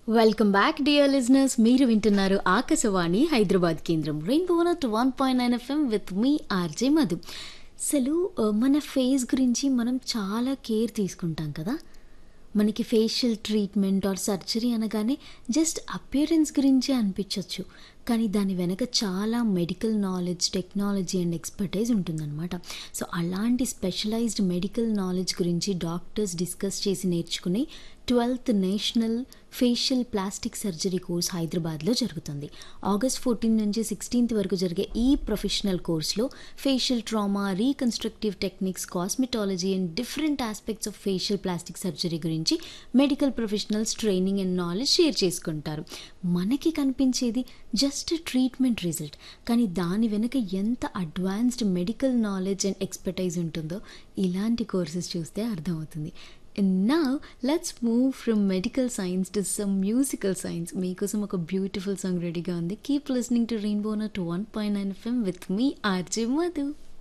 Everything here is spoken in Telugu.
వెల్కమ్ బ్యాక్ డియర్ లిజనర్స్ మీరు వింటున్నారు ఆకాశవాణి హైదరాబాద్ కేంద్రం రెయిన్బో నట్ one point nine FM with me RJ Madhu అసలు ఆ, మన ఫేస్ గురించి మనం చాలా కేర్ తీసుకుంటాం కదా మనకి ఫేషియల్ ట్రీట్మెంట్ ఆర్ సర్జరీ అనగానే జస్ట్ అపియరెన్స్ గురించే అనిపించవచ్చు కానీ దాని వెనక చాలా medical knowledge technology and expertise ఉంటుందన్నమాట సో అలాంటి స్పెషలైజ్డ్ మెడికల్ నాలెడ్జ్ గురించి డాక్టర్స్ డిస్కస్ చేసి నేర్చుకునే twelfth national facial plastic surgery course హైదరాబాద్లో జరుగుతుంది ఆగస్ట్ ఫోర్టీన్ నుంచి సిక్స్టీన్త్ వరకు జరిగే ఈ ప్రొఫెషనల్ కోర్స్లో facial trauma reconstructive techniques cosmetology and different aspects of facial plastic surgery గురించి medical professionals training and knowledge share చేసుకుంటారు మనకి కనిపించేది జస్ట్ ట్రీట్మెంట్ రిజల్ట్ కానీ దాని వెనుక ఎంత advanced medical knowledge and expertise ఉంటుందో ఇలాంటి కోర్సెస్ చూస్తే అర్థమవుతుంది now let's move from medical science to some musical science మీకోసం ఒక బ్యూటిఫుల్ సాంగ్ రెడీగా ఉంది కీప్ లిస్నింగ్ టు రెయిన్బో నట్ one point nine FM with me RJ Madhu